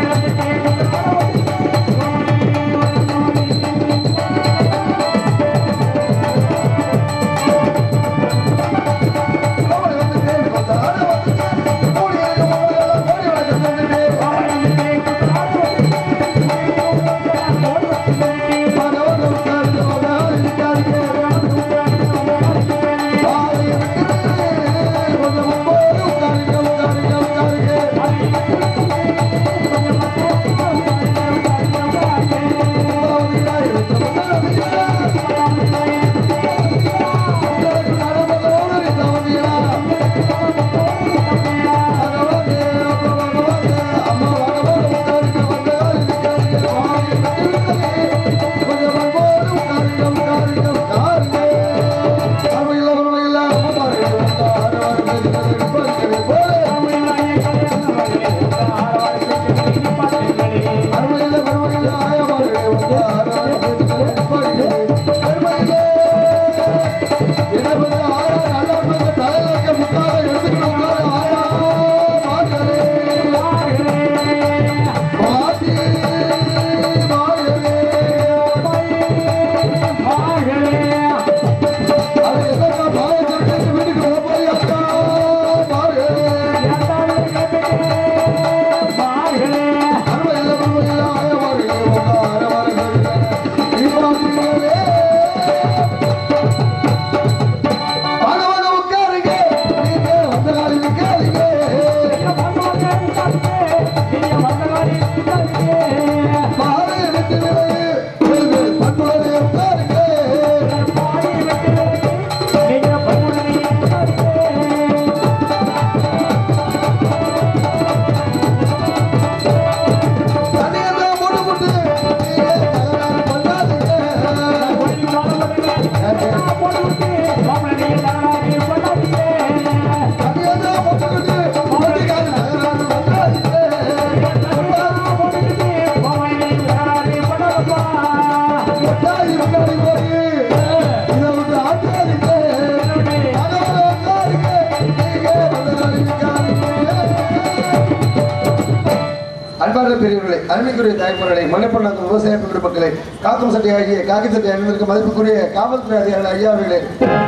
அன்பார்ந்த பெரியவர்களே அருமைக்குரிய தாய்மார்களே மலைப்பண்ணாக்கும் விவசாய பெருமக்களே மக்களை காக்கும் சட்டை ஆகிய காக்கி சட்டை அணிந்திருக்க மதிப்புக்குரிய காவல்துறை அதிகாரிகள் ஐயா அவர்களே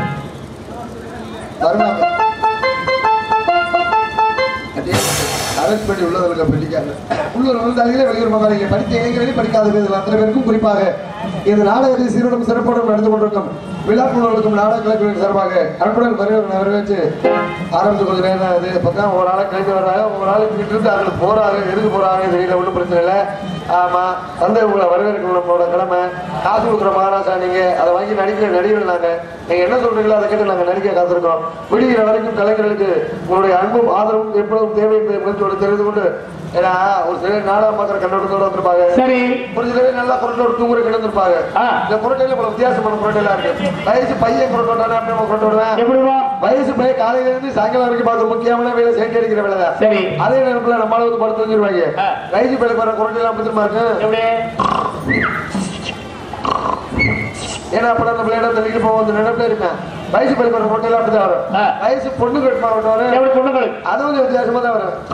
வருவாங்க அரசு பள்ளி உள்ளவர்களுக்கு பிடிக்காது உள்ளூர் வந்தாலே வெளியூர் மகாலிங்க படித்த இளைஞர்களே படிக்காதவர்கள் அத்தனை பேருக்கும் குறிப்பாக இந்த நாடகத்தில் சீரோடும் சிறப்போடும் நடந்து கொண்டிருக்கும் விழாக்குழுவுக்கும் நாடக கலைக்குழுவின் சார்பாக அன்புடன் வரவேற்பு வரவேற்று ஆரம்பித்து கொஞ்சம் நேரம் அது பக்கம் ஒரு நாளைக்கு கிளம்பி வர்றாங்க ஒரு நாளைக்கு வீட்டு இருந்து அவங்க போறாங்க எதுக்கு போறாங்க தெரியல ஒன்றும் பிரச்சனை இல்லை ஆமா தந்தை உங்களை வரவேற்கணும் நம்மளோட கடமை காசு கொடுக்குற மகாராஜா நீங்க அதை வாங்கி நடிக்கிற நடிகர்கள் நாங்க நீங்க என்ன சொல்றீங்களோ அதை கேட்டு நாங்க நடிக்க காத்திருக்கோம் விடுகிற வரைக்கும் கலைஞர்களுக்கு உங்களுடைய அன்பும் ஆதரவும் எப்பொழுதும் தேவை என்பதை முயற்சியோடு தெரிந்து கொண்டு ஏன்னா ஒரு சிலர் நாடகம் பார்க்குற கண்ணோட்டத்தோட வந்திருப்பாங்க சரி ஒரு சிலர் நல்லா குரட்டோட தூங்குற கிடந்திருப்பாங்க ஆ. இந்த குரட்டையில பல வித்தியாசமான குரட்டையெல்லாம் இருக்கு வயசு பையன் குரட்டோட்டானா அப்படி நம்ம குரட்டை விடுவேன் எப்படிவா வயசு பையன் காலையில இருந்து சாயங்காலம் வரைக்கும் பார்க்குற முக்கியமான வேலை சேர்க்கை அடிக்கிற வேலை தான் சரி அதே நேரத்துல நம்மளால வந்து படுத்து தூங்கிடுவாங்க ஆ. வயசு பையனுக்கு வர குரட்டையெல்லாம் அப்படி திரும்ப இருக்கு எப்படி ஏன்னா அப்ப அந்த பிள்ளையிடம் தள்ளிட்டு போவோம் அந்த நினைப்பே இருப்பேன் வயசு பையனுக்கு வர குரட்டையெல்லாம் அப்படிதான் வரும் ஆ. வயசு பொண்ணு கட்டுமா வரும் எப்படி பொண்ணுங்களுக்கு அது கொஞ்சம் வித்தியாசமா தான் வரும்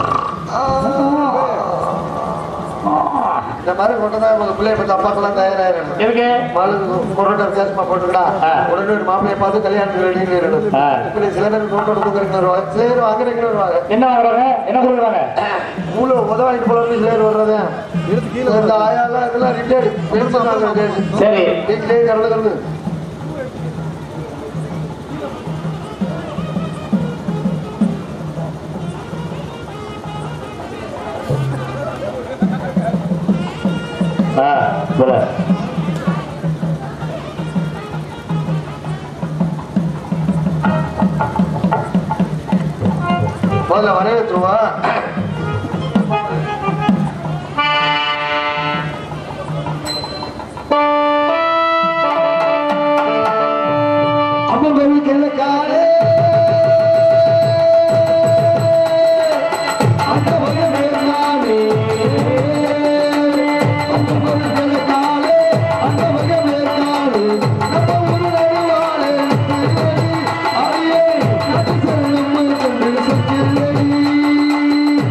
இந்த மாதிரி கொண்டு தான் உங்க பிள்ளைய பத்தி அப்பாக்கெல்லாம் தயாராயிரணும் எதுக்கு கொரோனா வித்தியாசமா போட்டுக்கடா ஆ. உடனே ஒரு மாப்பிளைய பார்த்து கல்யாணத்துக்கு ரெடி ஆயிடணும் ஆ. இப்படி சில பேர் கொரோனா கொடுக்குறதுக்கு வருவாங்க சில பேர் வாங்குறதுக்கு வருவாங்க என்ன வாங்குறாங்க என்ன கொடுக்குறாங்க மூளை உதவாளிட்டு போல சில பேர் வர்றது இந்த ஆயாலாம் இதெல்லாம் ரிட்டையர்டு பெருசாக சரி வீட்டிலேயே கறந்து கறந்து ஆ சொல்ல முதல்ல வரவேற்றுவா அம்மன் கிழக்காலே அந்த வகமே நானே அம்மன் கிழக்காலே அந்த வகமே நானே நம்ம ஊரு நடுவாளே அடியே நட்டு செல்லும் என்று சொல்கிறேன்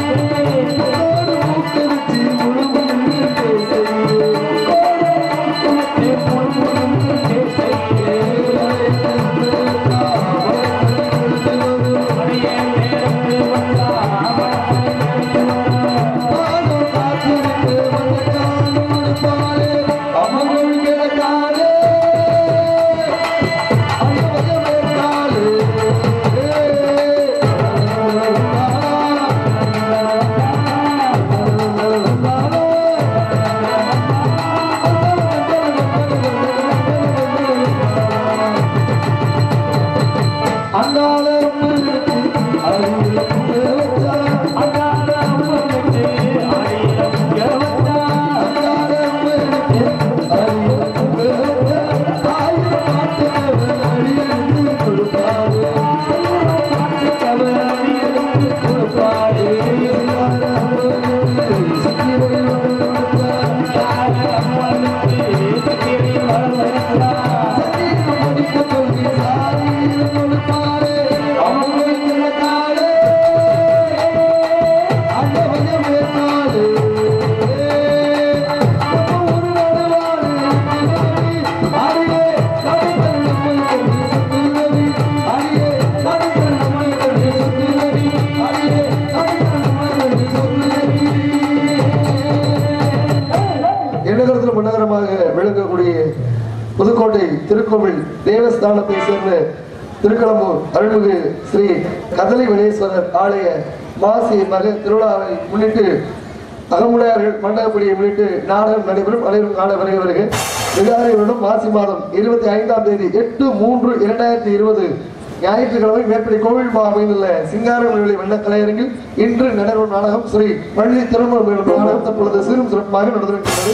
எண்ணகரத்தில் முன்னகரமாக விளங்கக்கூடிய புதுக்கோட்டை திருக்கோவில் தேவஸ்தானத்தை சேர்ந்த திருக்களம்பூர் அருள்மிகு ஸ்ரீ கதலி வினேஸ்வரர் ஆலய மாசி மக திருவிழாவை முன்னிட்டு அகமுடையார்கள் மண்டபப்படியை முன்னிட்டு நாடகம் நடைபெறும் அனைவரும் காண வருகிறவர்கள் விகாரி வருடம் மாசி மாதம் இருபத்தி ஐந்தாம் தேதி எட்டு மூன்று இரண்டாயிரத்தி இருபது ஞாயிற்றுக்கிழமை மேற்படி கோவில் மா அமைந்துள்ள சிங்காரம் நிலை வண்ண கலையரங்கில் இன்று நடைபெறும் நாடகம் ஸ்ரீ வள்ளி திருமணம் எனும் நாடகம் தற்பொழுது சிறும் சிறப்பாக நடந்திருக்கிறது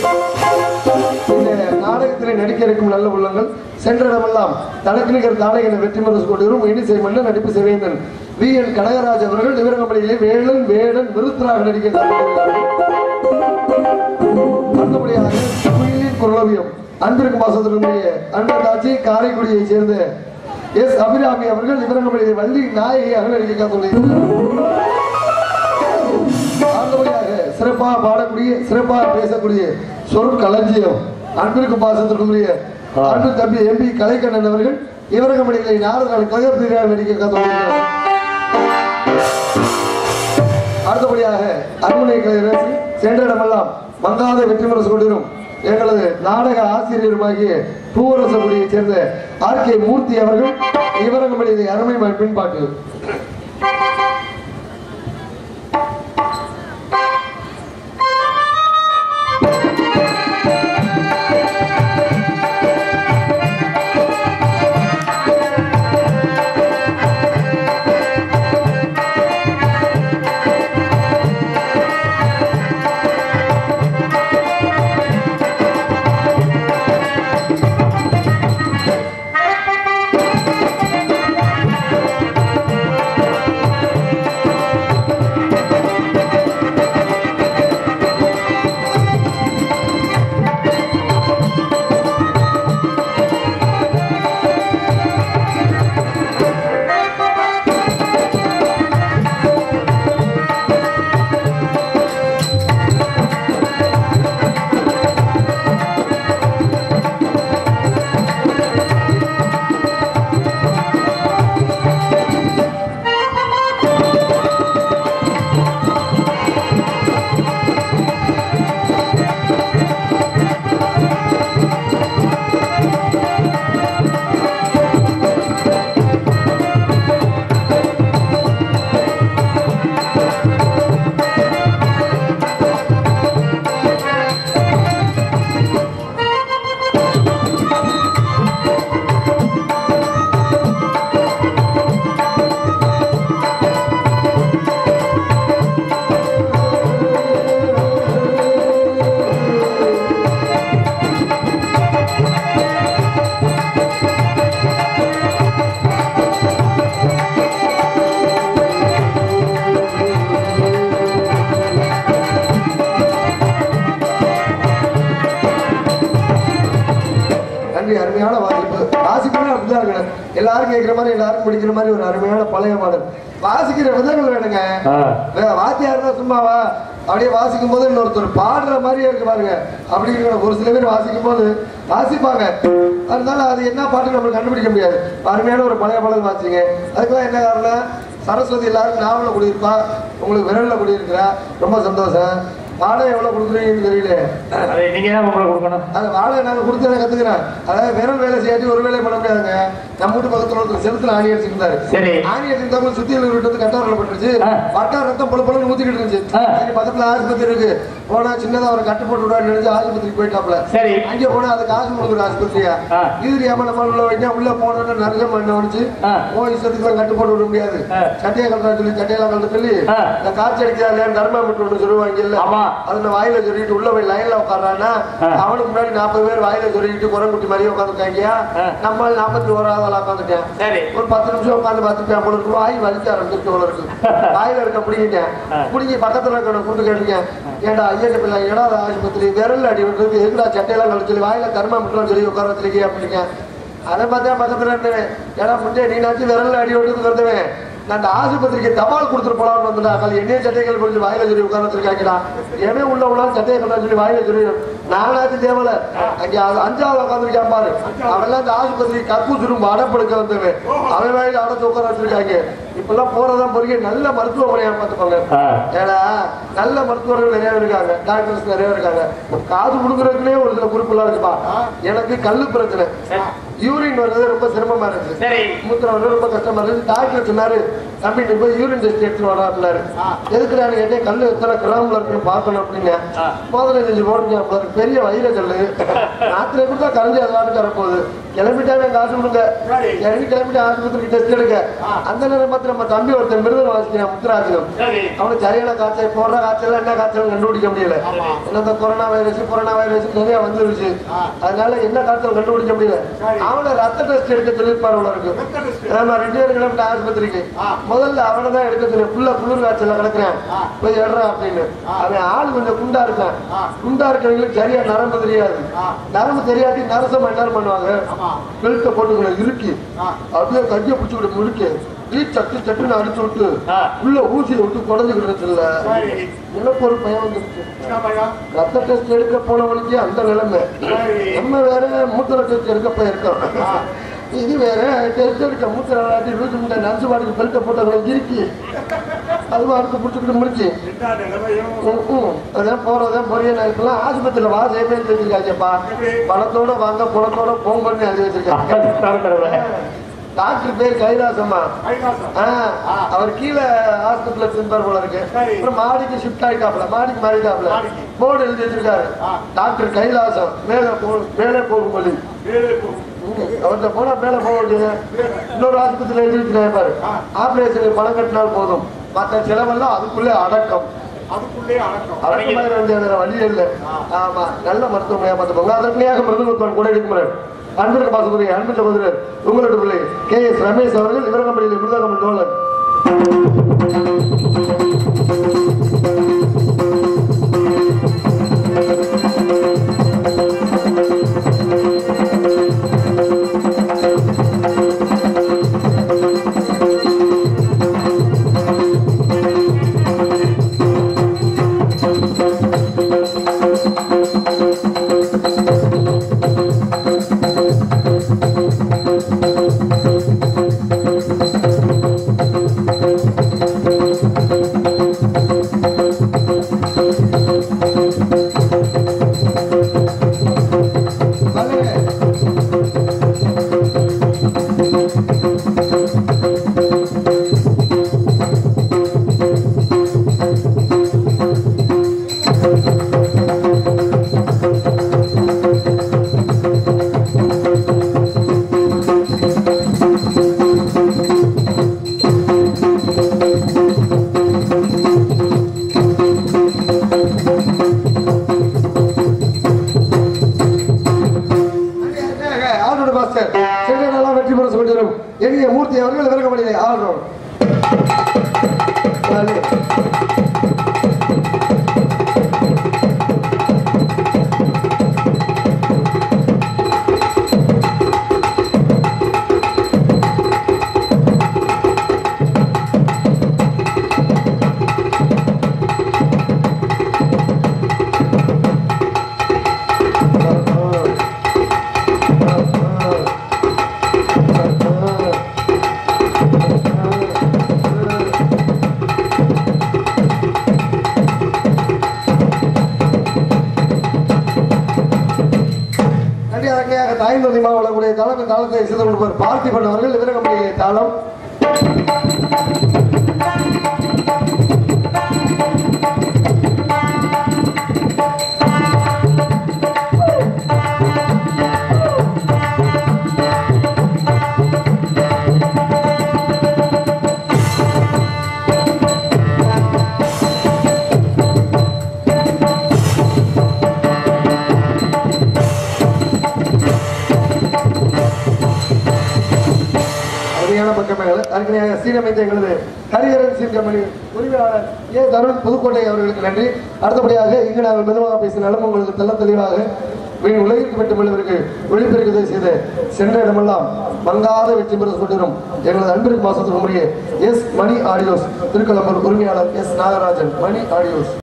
இந்த நாடகத்திலே நடிக்க இருக்கும் நல்ல உள்ளங்கள் சென்ற இடமெல்லாம் தனக்கு நிகர் தானே என வெற்றி மனசு கொண்டிரும் இனிசை மன்னர் நடிப்பு சிவேந்தன் வி என் கனகராஜ் அவர்கள் இவரங்கம்படியிலே வேலன் வேடன் விருத்தராக நடிக்க காத்திருக்கிறார்கள். அடுத்தபடியாக குயிலின் குரலவியம் அன்பிற்கு மாசத்தினுடைய அன்பர் தாச்சி காரைக்குடியைச் சேர்ந்த எஸ் அபிராமி அவர்கள் இவரங்கம்படியிலே வள்ளி நாயகியாக நடிக்க காத்துள்ளார் அடுத்தபடியாக சிறப்பாக பாடக்கூடிய சிறப்பாக பேசக்கூடிய சொற்களஞ்சியம் அன்பிற்கு பாசத்திற்குரிய அன்பு தம்பி எம்பி கலைக்கண்ணன் அவர்கள் இவரக மணிகளை நாரதன் கழகப்பிரியாக நடிக்க காத்துள்ளார் அடுத்தபடியாக அன்புனை கலைரசி சென்ற இடமெல்லாம் மங்காத வெற்றி முரசு கொண்டிரும் எங்களது நாடக ஆசிரியருமாகிய பூவரசகுடியைச் சேர்ந்த ஆர் கே மூர்த்தி அவர்கள் இவரங்கமணி அருமை பின்பாட்டு நன்றி அருமையான வாசிப்பு வாசிப்புனா அப்படிதான் இருக்கணும் எல்லாரும் கேட்கிற மாதிரி எல்லாரும் பிடிக்கிற மாதிரி ஒரு அருமையான பழைய பாடல் வாசிக்கிற விதங்கள் வேணுங்க ஆ. வே- வாத்தியார் தான் சும்மாவா அப்படியே வாசிக்கும் போது இன்னொருத்தர் பாடுற மாதிரியே இருக்கு பாருங்க அப்படி இருக்கிற ஒரு சில பேர் வாசிக்கும் போது வாசிப்பாங்க அதனால அது என்ன பாட்டு நம்மளுக்கு கண்டுபிடிக்க முடியாது அருமையான ஒரு பழைய பாடல் வாசிங்க அதுக்கெல்லாம் என்ன காரணம் சரஸ்வதி எல்லாரும் நாவல குடியிருப்பா உங்களுக்கு விரல்ல குடியிருக்கிறா ரொம்ப சந்தோஷம் பாடம் எவ்வளவு கொடுக்குறீங்கன்னு தெரியல அதை நீங்க தான் உங்களை கொடுக்கணும் அது வாழை நாங்க கொடுத்து நான் கத்துக்கிறேன் அதாவது வெறும் வேலை செய்யாட்டி ஒரு வேலையை பண்ண முடியாதுங்க நம்ம வீட்டு பக்கத்துல ஒருத்தர் செலுத்துல ஆணி அடிச்சிருந்தாரு சரி ஆணி அடிச்சிருந்தவங்க சுத்தி விட்டு வந்து கட்டாரில் பட்டுருச்சு ஆ. பட்டா ரத்தம் பொல பொல ஊத்திக்கிட்டு இருந்துச்சு ஆ. சரி, பக்கத்துல ஆஸ்பத்திரி இருக்கு போனா சின்னதா ஒரு கட்டு போட்டு விடான்னு நினைச்சு ஆஸ்பத்திரிக்கு போயிட்டாப்ல சரி அங்கே போனா அது காசு கொடுக்குற ஆஸ்பத்திரியா ஆ. இது தெரியாம நம்ம உள்ள வைக்க உள்ள போனோன்னு நரகம் பண்ண வந்துச்சு ஆ. ஓ இஷ்டத்துக்குலாம் கட்டு போட்டு விட முடியாது ஆ. சட்டையை கட்டுறா சொல்லி சட்டையெல்லாம் கட்ட சொல்லி ஆ. இந்த காய்ச்சல் அடிக்கிறா இல்லையா தர்மா விட்டு ஒன்று சொல்லுவாங்க இல்ல ஆமா. அதுல வாயில சொல்லிட்டு உள்ள போய் லைன்ல உட்கார்றான்னா ஆ. அவனுக்கு முன்னாடி நாற்பது பேர் வாயில சொல்லிட்டு குரங்குட்டி மாதிரியே உட்காந்துருக்காங்க ஆ. நம்ம நாற்பத்தி ஓராவது உட்காந்துட்டேன் சரி ஒரு பத்து நிமிஷம் உட்காந்து பார்த்துட்டேன் போல இருக்கு வாய் வலிக்க ஆரம்பிச்சிருக்கு போல இருக்கு வாயில இருக்க பிடிங்கிட்டேன் ஆ. பிடிங்கி பக்கத்துல இருக்க கூட்டு கேட்டிருக்கேன் ஏன்டா ஐயா பிள்ளை ஏடா ஆஸ்பத்திரி விரல் அடி விட்டுருக்கு எங்கடா சட்டையெல்லாம் கழிச்சு வாயில தர்மா மட்டும் சொல்லி உட்கார வச்சிருக்கீங்க அப்படிங்க அதை பார்த்தா பக்கத்துல இருந்தேன் ஏன்னா முன்னே நீனாச்சும் விரல்ல அடி விட்டு வருதுவேன் நான் அந்த ஆஸ்பத்திரிக்கு தபால் கொடுத்துட்டு போலாம்னு வந்துடா கால் என்னைய சட்டைகள் கொஞ்சம் வாயில சொல்லி உட்கார வச்சிருக்காங்கடா ஏமே உள்ள உள்ள சட்டையை கட்டா சொல்லி வாயில சொல்லி நானாச்சும் தேவல அங்க அது அஞ்சாவது உட்காந்துருக்கான் பாரு அவெல்லாம் இந்த ஆஸ்பத்திரி கக்கூஸ் ரூம் அடப்படுக்க வந்தவன் அவன் வாயில அடைச்சு உட்கார வச்சிருக்காங்க இப்பெல்லாம் போறதான் பொறுக்க நல்ல மருத்துவமனையா பார்த்துப்பாங்க ஆ. ஏன்னா நல்ல மருத்துவர்கள் நிறைய இருக்காங்க டாக்டர்ஸ் நிறைய இருக்காங்க காது கொடுக்குறதுக்குனே ஒரு சில குறிப்பெல்லாம் இருக்குப்பா எனக்கு கல்லு பிரச்சனை யூரின் வர்றது ரொம்ப சிரமமா இருந்துச்சு சரி மூத்திரம் வர்றது ரொம்ப கஷ்டமா இருந்துச்சு டாக்டர் சொன்னாரு தம்பி நீ போய் யூரின் டெஸ்ட் எடுத்து வராருனாரு எதுக்குறாரு கேட்டேன் கல்லு எத்தனை கிராம்ல இருக்குன்னு பார்க்கணும் அப்படின்னு ஆ. முதல்ல செஞ்சு போட்டு பெரிய வயிற கல்லு ராத்திரி கொடுத்தா கரைஞ்சி அது வாட்டு தரப்போகுது கிளம்பிட்டாவே காசு கொடுங்க கிளம்பி கிளம்பிட்டு ஆஸ்பத்திரிக்கு டெஸ்ட் எடுக்க அந்த நேரம் பார்த்து நம்ம தம்பி ஒருத்தன் மிருதம் வாசிக்கிறான் முத்துராஜனம் சரி அவனுக்கு சரியான காய்ச்சல் போடுற காய்ச்சல் என்ன காய்ச்சல் கண்டுபிடிக்க முடியல ஏன்னா இந்த கொரோனா வைரஸ் கொரோனா வைரஸ் நிறைய வந்துருச்சு அதனால என்ன காய்ச்சல் கண்டுபிடிக்க முடியல அவனை ரத்த டெஸ்ட் எடுக்க சொல்லியிருப்பாரு உள்ள இருக்கு ஆமா ரெண்டு பேரும் கிளம்பிட்ட ஆஸ்பத்திரிக்கு முதல்ல அவனை தான் எடுக்க சொல்லி புள்ள குளிர் காய்ச்சல கிடக்குறேன் போய் எடுறான் அப்படின்னு அவன் ஆள் கொஞ்சம் குண்டா இருக்கான் குண்டா இருக்கிறவங்களுக்கு சரியா நரம்பு தெரியாது நரம்பு தெரியாட்டி நரசம் என்ன பண்ணுவாங்க பெல்ட்டை போட்டுக்கணும் இறுக்கி அப்படியே கையை பிடிச்சிக்கிட்டு முழுக்கி டீ சட்டு சட்டுன்னு அடிச்சு விட்டு ஆ. உள்ள ஊசியை விட்டு குடஞ்சுக்கிட்டு இல்ல எனக்கு ஒரு பயம் வந்துருச்சு ரத்த டெஸ்ட் எடுக்க போனவனுக்கு அந்த நிலைமை நம்ம வேற மூத்திர டெஸ்ட் எடுக்க போயிருக்கோம் இது வேற டெஸ்ட் எடுக்க மூத்திர விளையாட்டி வீட்டு முட்டை நஞ்சு பாட்டுக்கு பெல்ட்டை போட்டவங்களை இறுக்கி அது அடுத்து பிடிச்சிக்கிட்டு முடிச்சு ம், ம். அதான் போறதான் பொரிய இப்பெல்லாம் ஆஸ்பத்திரியில வா சேமே வச்சிருக்காங்கப்பா பணத்தோட வாங்க பணத்தோட போங்கன்னு எழுதி வச்சிருக்காங்க டாக்டர் பேர் கைலாசம்மா ஆ, அவர் கீழே ஹாஸ்பிட்டல்ல இருந்தார் போல இருக்கு அப்புறம் மாடிக்கு ஷிஃப்ட் ஆயிட்டாப்ல மாடிக்கு மாறிட்டாப்ல போர்டு எழுதி வச்சிருக்காரு டாக்டர் கைலாசம் மேல போ மேலே போகும் வழி அவர்கிட்ட போனா மேல போக வேண்டியது இன்னொரு ஆஸ்பத்திரியில எழுதி வச்சிருக்காரு பாரு ஆபரேஷனுக்கு பணம் கட்டினால் போதும் மற்ற செலவெல்லாம் அதுக்குள்ளே அடக்கம் அடக்கம் மாதிரி வந்து வேற வழி இல்லை ஆமா நல்ல மருத்துவமனையா பார்த்துக்கோங்க அதற்குனையாக மருத்துவத்துவம் கூட எடுக்க அன்பிற்கு பாசத்துறை அன்பு சகோதரர் உங்களோட பிள்ளை கே எஸ் ரமேஷ் அவர்கள் இவரகம்படியில் மிருதகமல் டோலர் அருமையாக தாய்ந்த அதிகமாக வளரக்கூடிய தாளம் இந்த தாளத்தை செய்து கொடுப்பார் பார்த்திபன் அவர்கள் வீரகம்பளியிலே தாளம் அருமையான பக்கமேல அருமையாக சீரமைத்த எங்களது ஹரிஹரன் சீர்கமணி உரிமையாளர் ஏ தருண் புதுக்கோட்டை அவர்களுக்கு நன்றி அடுத்தபடியாக இங்கு நாங்கள் மெதுவாக பேசினாலும் உங்களுக்கு தெல்ல தெளிவாக வீண் உலகிற்கு மட்டும் விளைவிற்கு ஒளிபெருக்கத்தை செய்த சென்ற இடமெல்லாம் மங்காத வெற்றி பெற சொல்லிடும் எங்களது அன்பிற்கு மாசத்துக்கு முறையே எஸ் மணி ஆடியோஸ் திருக்கலம்பூர் உரிமையாளர் எஸ் நாகராஜன் மணி ஆடியோஸ்